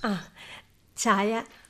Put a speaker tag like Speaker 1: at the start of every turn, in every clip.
Speaker 1: ആ ചായ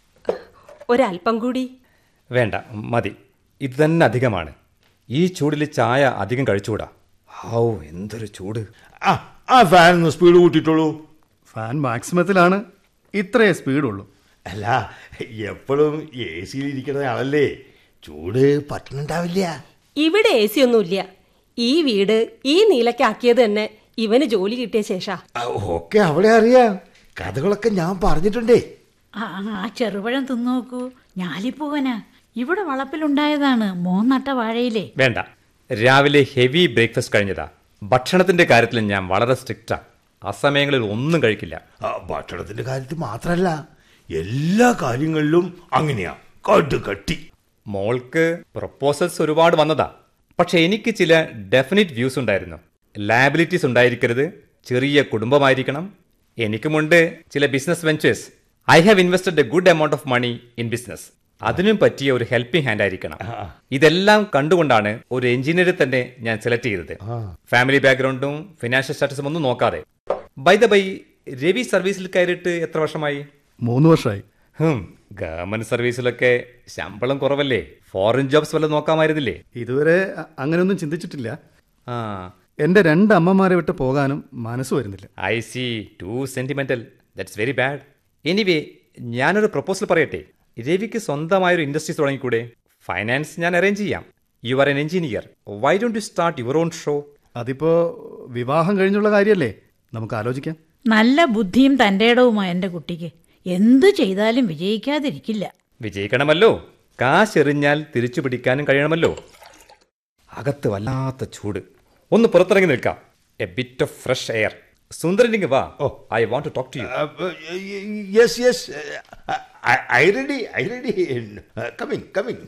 Speaker 1: ഒരല്പം കൂടി
Speaker 2: വേണ്ട മതി ഇത് തന്നെ അധികമാണ് ഈ ചൂടിൽ ചായ അധികം കഴിച്ചുകൂടാ ഹൗ എന്തൊരു ചൂട്
Speaker 3: ആ ആ ഫാൻ ഒന്ന് സ്പീഡ് കൂട്ടിയിട്ടുള്ളൂ
Speaker 4: ഫാൻ മാക്സിമത്തിലാണ് ഇത്രയേ സ്പീഡുള്ളൂ
Speaker 3: അല്ല എപ്പോഴും എ സിയിൽ ഇരിക്കുന്ന ആളല്ലേ ചൂട് പറ്റുന്നുണ്ടാവില്ല
Speaker 1: ഇവിടെ എ സി ഒന്നുമില്ല ഈ വീട് ഈ നീലക്കാക്കിയത് തന്നെ ഇവന് ജോലി കിട്ടിയ ശേഷാ
Speaker 3: ആ, ഒക്കെ അവിടെ അറിയാം കഥകളൊക്കെ ഞാൻ പറഞ്ഞിട്ടുണ്ടേ
Speaker 5: ആ ആ ചെറുപഴം തിന്നോക്കൂ ഞാലിപ്പൂവനാ ഇവിടെ വളപ്പിലുണ്ടായതാണ് മോന്നട്ട വാഴയിലെ
Speaker 2: വേണ്ട രാവിലെ ഹെവി ബ്രേക്ക്ഫാസ്റ്റ് കഴിഞ്ഞതാ ഭക്ഷണത്തിന്റെ കാര്യത്തിൽ ഞാൻ വളരെ സ്ട്രിക്റ്റാ അസമയങ്ങളിൽ ഒന്നും കഴിക്കില്ല
Speaker 3: ആ, ഭക്ഷണത്തിന്റെ കാര്യത്തിൽ മാത്രല്ല എല്ലാ കാര്യങ്ങളിലും അങ്ങനെയാ കട്ട് കട്ടി
Speaker 2: മോൾക്ക് പ്രപ്പോസൽസ് ഒരുപാട് വന്നതാ പക്ഷെ എനിക്ക് ചില ഡെഫിനിറ്റ് വ്യൂസ് ഉണ്ടായിരുന്നു ലാബിലിറ്റീസ് ഉണ്ടായിരിക്കരുത് ചെറിയ കുടുംബമായിരിക്കണം എനിക്കുമുണ്ട് ചില business ventures I have invested a good amount of money in business അതിനും പറ്റിയ ഒരു ഹെൽപ്പിംഗ് ഹാൻഡ് ആയിരിക്കണം ഇതെല്ലാം കണ്ടുകൊണ്ടാണ് ഒരു എഞ്ചിനീയറെ തന്നെ ഞാൻ സെലക്ട് ചെയ്തത് ഫാമിലി ബാക്ക്ഗ്രൗണ്ടും ഫിനാൻഷ്യൽ സ്റ്റാറ്റസും ഒന്നും നോക്കാതെ ബൈ ദ ബൈ രവി സർവീസിൽ കയറിയിട്ട് എത്ര വർഷമായി
Speaker 4: മൂന്ന് വർഷമായി
Speaker 2: ഹും ഗവൺമെന്റ് സർവീസിലൊക്കെ ശമ്പളം കുറവല്ലേ ഫോറിൻ ജോബ്സ് വല്ലതും നോക്കാമായിരുന്നില്ലേ
Speaker 4: ഇതുവരെ അ- അങ്ങനെയൊന്നും ചിന്തിച്ചിട്ടില്ല
Speaker 2: ആ
Speaker 4: എൻ്റെ രണ്ട് അമ്മമാരെ വിട്ട് പോകാനും മനസ്സ് വരുന്നില്ല
Speaker 2: I see too sentimental that's very bad anyway ഞാനൊരു പ്രപ്പോസൽ പറയട്ടെ രവിക്ക് സ്വന്തമായൊരു ഇൻഡസ്ട്രി തുടങ്ങിക്കൂടെ ഫൈനാൻസ് ഞാൻ അറേഞ്ച് ചെയ്യാം you are an engineer why don't you start your own show
Speaker 4: അതിപ്പോ വിവാഹം കഴിഞ്ഞുള്ള കാര്യമല്ലേ നമുക്ക് ആലോചിക്കാം
Speaker 5: നല്ല ബുദ്ധിയും തൻ്റെ ഇടവുമായ എൻ്റെ കുട്ടിക്ക് എന്ത് ചെയ്താലും വിജയിക്കാതിരിക്കില്ല
Speaker 2: വിജയിക്കണമല്ലോ കാശ് എറിഞ്ഞാൽ തിരിച്ചു പിടിക്കാനും കഴിയണമല്ലോ അകത്ത് വല്ലാത്ത ചൂട് ഒന്ന് പുറത്തിറങ്ങി നിൽക്കാം a bit of fresh air സുന്ദരനിങ് വാ oh I want to talk to you
Speaker 3: yes yes I ready I ready coming coming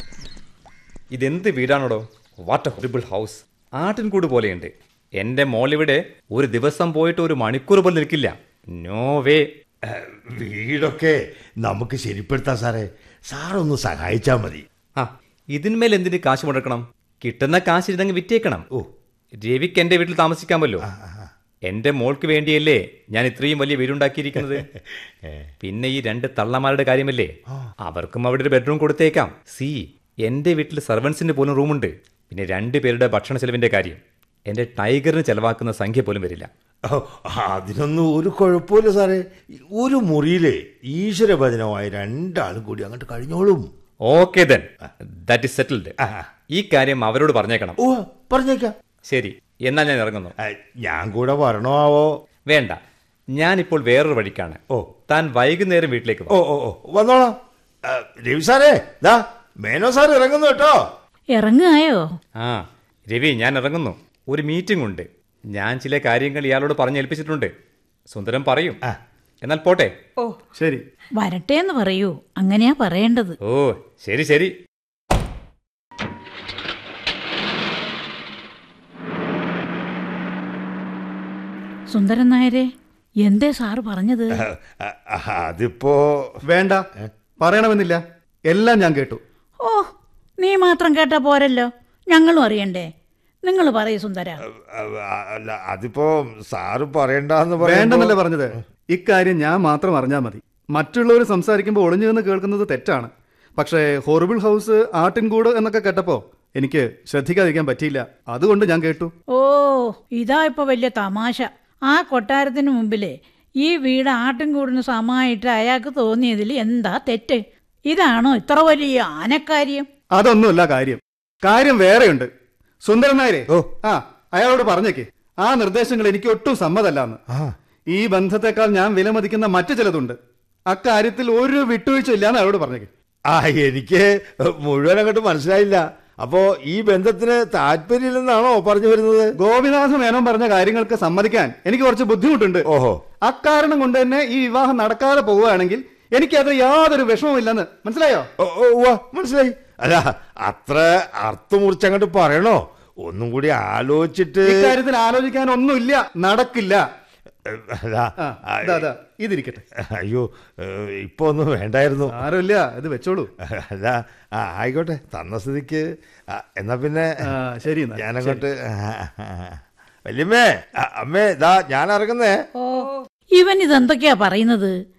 Speaker 2: ഇതെന്ത് വീടാണോടോ വാട്ട് എ ഹൊറിബിൾ ഹൗസ് ആട്ടിൻകൂട് പോലെയുണ്ട് എന്റെ മോളിവിടെ ഒരു ദിവസം പോയിട്ട് ഒരു മണിക്കൂർ പോലും നിൽക്കില്ല നോ വേ
Speaker 3: വീടൊക്കെ നമുക്ക് ശരിപ്പെടുത്താം സാറേ സാറൊന്ന് സഹായിച്ചാൽ മതി
Speaker 2: ആ ഇതിന്മേൽ എന്തിന് കാശ് മുടക്കണം കിട്ടുന്ന കാശ് ഇതങ്ങ് വിറ്റേക്കണം
Speaker 3: ഓ.
Speaker 2: രവിക്ക് എന്റെ വീട്ടിൽ താമസിക്കാമല്ലോ എന്റെ മോൾക്ക് വേണ്ടിയല്ലേ ഞാൻ ഇത്രയും വലിയ വീടുണ്ടാക്കിയിരിക്കുന്നത് പിന്നെ ഈ രണ്ട് തള്ളമാരുടെ കാര്യമല്ലേ അവർക്കും അവിടെ ഒരു ബെഡ്റൂം കൊടുത്തേക്കാം സി എന്റെ വീട്ടിൽ സർവൻസിന് പോലും റൂമുണ്ട് പിന്നെ രണ്ട് പേരുടെ ഭക്ഷണ ചെലവിന്റെ കാര്യം എന്റെ ടൈഗറിന് ചെലവാക്കുന്ന സംഖ്യ പോലും വരില്ല
Speaker 3: ഓ, അതിനൊന്നും ഒരു കുഴപ്പമില്ല സാറേ ഒരു മുറിയിലെ ഈശ്വരഭജനമായ രണ്ടാളും കൂടി അങ്ങോട്ട് കഴിഞ്ഞോളും
Speaker 2: okay then that is settled
Speaker 3: ആ.
Speaker 2: ഈ കാര്യം അവരോട് പറഞ്ഞേക്കണം
Speaker 3: ഓ പറഞ്ഞേക്കാം
Speaker 2: ശരി എന്നാൽ ഞാൻ ഇറങ്ങുന്നു
Speaker 3: ആ, ഞാൻ കൂടെ വരണോ ആവോ
Speaker 2: വേണ്ട ഞാനിപ്പോൾ വേറൊരു വഴിക്കാണ്
Speaker 3: ഓ.
Speaker 2: താൻ വൈകുന്നേരം വീട്ടിലേക്ക്
Speaker 3: ഓ
Speaker 2: വാ
Speaker 3: ഓ ഓ വന്നോളാം ആ, രവി സാറേ ദാ മേനോ സാർ ഇറങ്ങുന്നു കേട്ടോ
Speaker 5: ഇറങ്ങുകയോ
Speaker 2: ആ രവി ഞാൻ ഇറങ്ങുന്നു ഒരു മീറ്റിംഗ് ഉണ്ട് ഞാൻ ചില കാര്യങ്ങൾ ഇയാളോട് പറഞ്ഞേൽപ്പിച്ചിട്ടുണ്ട് സുന്ദരം പറയും
Speaker 3: ആ.
Speaker 2: എന്നാൽ പോട്ടെ
Speaker 1: ഓ
Speaker 4: ശരി
Speaker 5: വരട്ടെ എന്ന് പറയൂ അങ്ങനെയാ പറയേണ്ടത്
Speaker 2: ഓ ശരി ശരി
Speaker 5: സുന്ദരൻ നായരെ എന്തേ സാറ് പറഞ്ഞത്
Speaker 3: ആ, ആ, അതിപ്പോ
Speaker 4: വേണ്ട പറയണമെന്നില്ല എല്ലാം ഞാൻ കേട്ടു
Speaker 5: ഓ നീ മാത്രം കേട്ടാ പോരല്ലോ ഞങ്ങളും അറിയണ്ടേ നിങ്ങൾ പറയൂ സുന്ദര
Speaker 3: ആ, ആ, അല്ല അതിപ്പോ സാറ് പറയണ്ടെന്ന് പറയുമ്പോ-
Speaker 4: വേണ്ടെന്നല്ലേ പറഞ്ഞത് ഇക്കാര്യം ഞാൻ മാത്രം അറിഞ്ഞാൽ മതി മറ്റുള്ളവർ സംസാരിക്കുമ്പോൾ ഒളിഞ്ഞു നിന്ന് കേൾക്കുന്നത് തെറ്റാണ് പക്ഷേ ഹൊറിബിൾ ഹൗസ് ആട്ടിൻകൂട് എന്നൊക്കെ കേട്ടപ്പോൾ എനിക്ക് ശ്രദ്ധിക്കാതിരിക്കാൻ പറ്റിയില്ല അതുകൊണ്ട് ഞാൻ കേട്ടു
Speaker 5: ഓ ഇതാ ഇപ്പൊ വലിയ തമാശ ആ കൊട്ടാരത്തിന് മുമ്പിലെ ഈ വീട് ആട്ടിൻകൂടിന് സമമായിട്ട് അയാൾക്ക് തോന്നിയതിൽ എന്താ തെറ്റ് ഇതാണോ ഇത്ര വലിയ ആനക്കാര്യം
Speaker 4: അതൊന്നുമല്ല കാര്യം കാര്യം വേറെയുണ്ട് സുന്ദരൻ നായരെ
Speaker 3: ഓ.
Speaker 4: ആ അയാളോട് പറഞ്ഞേക്ക് ആ നിർദ്ദേശങ്ങൾ എനിക്ക് ഒട്ടും സമ്മതല്ലാന്ന്
Speaker 3: ആ.
Speaker 4: ഈ ബന്ധത്തെക്കാൾ ഞാൻ വിലമതിക്കുന്ന മറ്റു ചിലതുണ്ട് അക്കാര്യത്തിൽ ഒരു വിട്ടുവീഴ്ച ഇല്ലാന്ന് അയാളോട് പറഞ്ഞേക്ക്
Speaker 3: ആ എനിക്ക് മുഴുവൻ അങ്ങോട്ട് മനസ്സിലായില്ല അപ്പോ ഈ ബന്ധത്തിന് താല്പര്യമില്ലെന്നാണോ പറഞ്ഞു വരുന്നത്
Speaker 4: ഗോപിനാഥ മേനോൻ പറഞ്ഞ കാര്യങ്ങൾക്ക് സമ്മതിക്കാൻ എനിക്ക് കുറച്ച് ബുദ്ധിമുട്ടുണ്ട്
Speaker 3: ഓഹോ
Speaker 4: അക്കാരണം കൊണ്ട് തന്നെ ഈ വിവാഹം നടക്കാതെ പോവുകയാണെങ്കിൽ എനിക്കത് യാതൊരു വിഷമവുമില്ലെന്ന് മനസ്സിലായോ
Speaker 3: ഓ, ഓ, ഉവ്വ, മനസ്സിലായി അല്ല അത്ര അർത്ഥമുറിച്ചങ്ങോട്ട് പറയണോ ഒന്നും കൂടി ആലോചിച്ചിട്ട്
Speaker 4: ഇക്കാര്യത്തിൽ ആലോചിക്കാൻ ഒന്നുമില്ല നടക്കില്ല
Speaker 3: അല്ല
Speaker 4: ആ, ദാ, ദാ, ഇതിരിക്കട്ടെ
Speaker 3: അയ്യോ ഏ, ഇപ്പൊ ഒന്നും വേണ്ടായിരുന്നു
Speaker 4: സാരമില്ല ഇത് വെച്ചോളൂ
Speaker 3: അല്ല ആ ആയിക്കോട്ടെ തന്ന സ്ഥിതിക്ക് ആ, എന്നാ പിന്നെ
Speaker 4: ആ, ശരി എന്നാ,
Speaker 3: ഞാനങ്ങോട്ട് വല്യമ്മേ ആ, അമ്മേ ദാ ഞാൻ ഇറങ്ങുന്നേ
Speaker 5: ഇവൻ ഇതെന്തൊക്കെയാ പറയുന്നത്